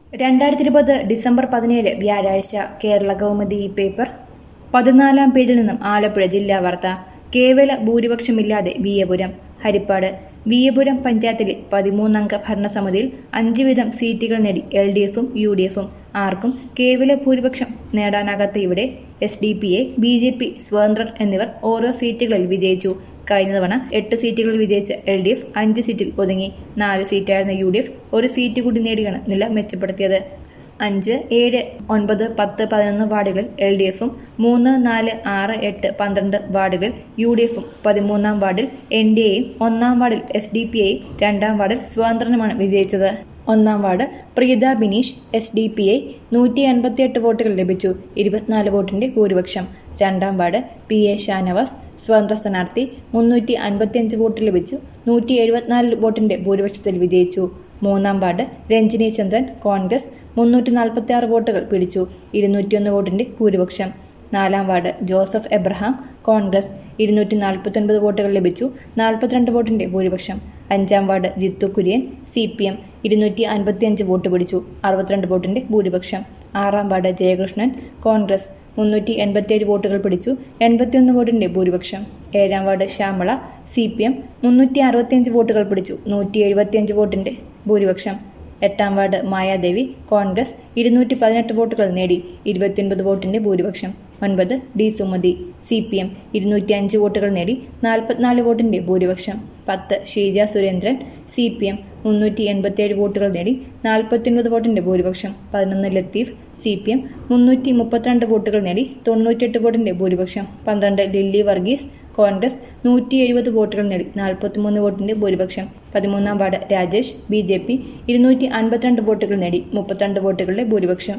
രണ്ടായിരത്തി ഇരുപത് ഡിസംബർ പതിനേഴ് വ്യാഴാഴ്ച കേരള കൗമുദി ഈ പേപ്പർ പതിനാലാം പേജിൽ നിന്നും ആലപ്പുഴ ജില്ലാ വാർത്ത കേവല ഭൂരിപക്ഷമില്ലാതെ വിയപുരം ഹരിപ്പാട് വിയപുരം പഞ്ചായത്തിലെ പതിമൂന്നംഗ ഭരണസമിതിയിൽ അഞ്ച് വീതം സീറ്റുകൾ നേടി എൽ ഡി എഫും യു ഡി എഫും ആർക്കും കേവല ഭൂരിപക്ഷം നേടാനാകാത്ത ഇവിടെ S D P A B J P സ്വതന്ത്രർ എന്നിവർ ഓരോ സീറ്റുകളിൽ വിജയിച്ചു കഴിഞ്ഞ തവണ എട്ട് സീറ്റുകളിൽ വിജയിച്ച എൽ ഡി എഫ് അഞ്ച് സീറ്റിൽ ഒതുങ്ങി നാല് സീറ്റായിരുന്ന യു ഡി എഫ് ഒരു സീറ്റ് കൂടി നേടിയാണ് നില മെച്ചപ്പെടുത്തിയത് അഞ്ച് ഏഴ് ഒൻപത് പത്ത് പതിനൊന്ന് വാർഡുകളിൽ എൽ ഡി എഫും മൂന്ന് നാല് ആറ് എട്ട് പന്ത്രണ്ട് വാർഡുകളിൽ യു ഡി എഫും പതിമൂന്നാം വാർഡിൽ എൻ ഡി എയും ഒന്നാം വാർഡിൽ എസ് ഡി പി ഐയും രണ്ടാം വാർഡിൽ സ്വതന്ത്രനുമാണ് വിജയിച്ചത് ഒന്നാം ward Preetha Bineesh S D P I നൂറ്റി അൻപത്തിയെട്ട് വോട്ടുകൾ ലഭിച്ചു ഇരുപത്തിനാല് വോട്ടിന്റെ ഭൂരിപക്ഷം രണ്ടാം വാർഡ് പി എ ഷാനവാസ് സ്വതന്ത്ര സ്ഥാനാർത്ഥി മുന്നൂറ്റി അൻപത്തിയഞ്ച് വോട്ട് ലഭിച്ചു നൂറ്റി എഴുപത്തിനാല് വോട്ടിന്റെ ഭൂരിപക്ഷത്തിൽ വിജയിച്ചു മൂന്നാം വാർഡ് രഞ്ജിനി ചന്ദ്രൻ കോൺഗ്രസ് മുന്നൂറ്റി നാൽപ്പത്തി ആറ് വോട്ടുകൾ പിടിച്ചു ഇരുന്നൂറ്റിയൊന്ന് വോട്ടിന്റെ ഭൂരിപക്ഷം നാലാം വാർഡ് ജോസഫ് എബ്രഹാം കോൺഗ്രസ് ഇരുന്നൂറ്റി നാൽപ്പത്തൊൻപത് വോട്ടുകൾ ലഭിച്ചു നാൽപ്പത്തിരണ്ട് വോട്ടിന്റെ ഭൂരിപക്ഷം അഞ്ചാം ward Jithu Kurian C P M ഇരുന്നൂറ്റി അൻപത്തിയഞ്ച് വോട്ട് പിടിച്ചു അറുപത്തിരണ്ട് വോട്ടിന്റെ ഭൂരിപക്ഷം ആറാം വാർഡ് ജയകൃഷ്ണൻ കോൺഗ്രസ് മുന്നൂറ്റി എൺപത്തിയേഴ് വോട്ടുകൾ പിടിച്ചു എൺപത്തിയൊന്ന് വോട്ടിന്റെ ഭൂരിപക്ഷം ഏഴാം ward Shyamala C P M മുന്നൂറ്റി അറുപത്തിയഞ്ച് വോട്ടുകൾ പിടിച്ചു നൂറ്റി എഴുപത്തിയഞ്ച് വോട്ടിന്റെ ഭൂരിപക്ഷം എട്ടാം വാർഡ് മായാദേവി കോൺഗ്രസ് ഇരുന്നൂറ്റി പതിനെട്ട് വോട്ടുകൾ നേടി ഇരുപത്തിയൊൻപത് വോട്ടിന്റെ ഭൂരിപക്ഷം ഒൻപത് D Sumathi C P M ഇരുന്നൂറ്റി അഞ്ച് വോട്ടുകൾ നേടി നാൽപ്പത്തിനാല് വോട്ടിന്റെ ഭൂരിപക്ഷം പത്ത് Sheeja Surendran C P M മുന്നൂറ്റി എൺപത്തിയേഴ് വോട്ടുകൾ നേടി നാൽപ്പത്തിയൊൻപത് വോട്ടിന്റെ ഭൂരിപക്ഷം പതിനൊന്ന് ലത്തീഫ് സി പി എം മുന്നൂറ്റി മുപ്പത്തിരണ്ട് വോട്ടുകൾ നേടി തൊണ്ണൂറ്റിയെട്ട് വോട്ടിന്റെ ഭൂരിപക്ഷം പന്ത്രണ്ട് ലില്ലി വർഗീസ് കോൺഗ്രസ് നൂറ്റി എഴുപത് വോട്ടുകൾ നേടി നാൽപ്പത്തിമൂന്ന് വോട്ടിന്റെ ഭൂരിപക്ഷം പതിമൂന്നാം ward Rajesh B J P ഇരുന്നൂറ്റി അൻപത്തിരണ്ട് വോട്ടുകൾ നേടി മുപ്പത്തിരണ്ട് വോട്ടുകളുടെ ഭൂരിപക്ഷം